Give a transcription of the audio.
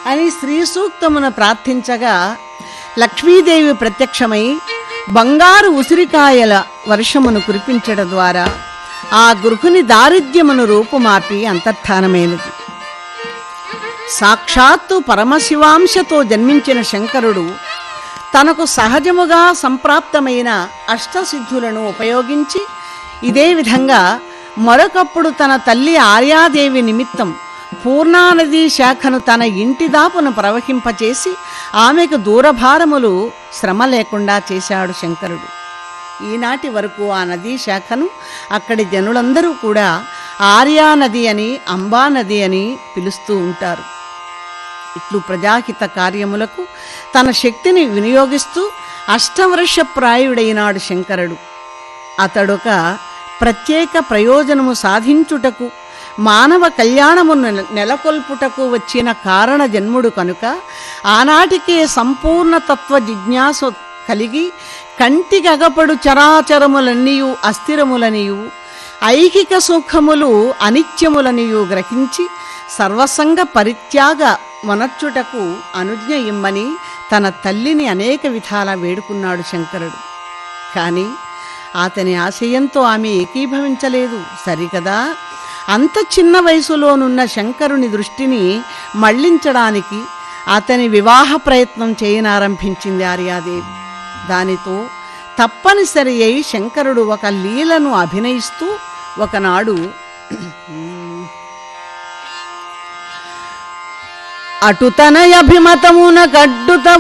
అని శ్రీ సూక్తమున ప్రార్థించగా లక్ష్మీదేవి ప్రత్యక్షమై బంగారు ఉసిరికాయల వర్షమును కురిపించడం ద్వారా ఆ గృహుని దారిద్ర్యమును రూపుమాపి అంతర్ధానమైనది సాక్షాత్తు పరమశివాంశతో జన్మించిన శంకరుడు తనకు సహజముగా సంప్రాప్తమైన అష్టసిద్ధులను ఉపయోగించి ఇదే విధంగా మరొకప్పుడు తన తల్లి ఆర్యాదేవి నిమిత్తం పూర్ణానదీ శాఖను తన ఇంటి దాపును ప్రవహింపచేసి ఆమెకు దూరభారములు శ్రమ లేకుండా చేశాడు శంకరుడు ఈనాటి వరకు ఆ నదీ శాఖను అక్కడి జనులందరూ కూడా ఆర్యా నది అని అంబా నది అని పిలుస్తూ ఉంటారు ఇట్లు ప్రజాహిత కార్యములకు తన శక్తిని వినియోగిస్తూ అష్టవర్షప్రాయుడైనాడు శంకరుడు అతడొక ప్రత్యేక ప్రయోజనము సాధించుటకు మానవ కళ్యాణమును నెల- నెలకొల్పుటకు వచ్చిన కారణ జన్ముడు కనుక ఆనాటికే సంపూర్ణ తత్వ జిజ్ఞాస కలిగి కంటికగపడు చరాచరములన్నీయు అస్థిరములనియు ఐహిక సుఖములు అనిత్యములనియు గ్రహించి సర్వసంగ పరిత్యాగ మొనర్చుటకు అనుజ్ఞ ఇమ్మని తన తల్లిని అనేక విధాల వేడుకున్నాడు శంకరుడు కానీ అతని ఆశయంతో ఆమె ఏకీభవించలేదు సరికదా అంత చిన్న వయసులోనున్న శంకరుని దృష్టిని మళ్లించడానికి అతని వివాహ ప్రయత్నం చేయనారంభించింది ఆర్యాదేవి దానితో తప్పనిసరి అయి శంకరుడు ఒక లీలను అభినయిస్తూ ఒకనాడు అటు తన అభిమతమున కడ్డుత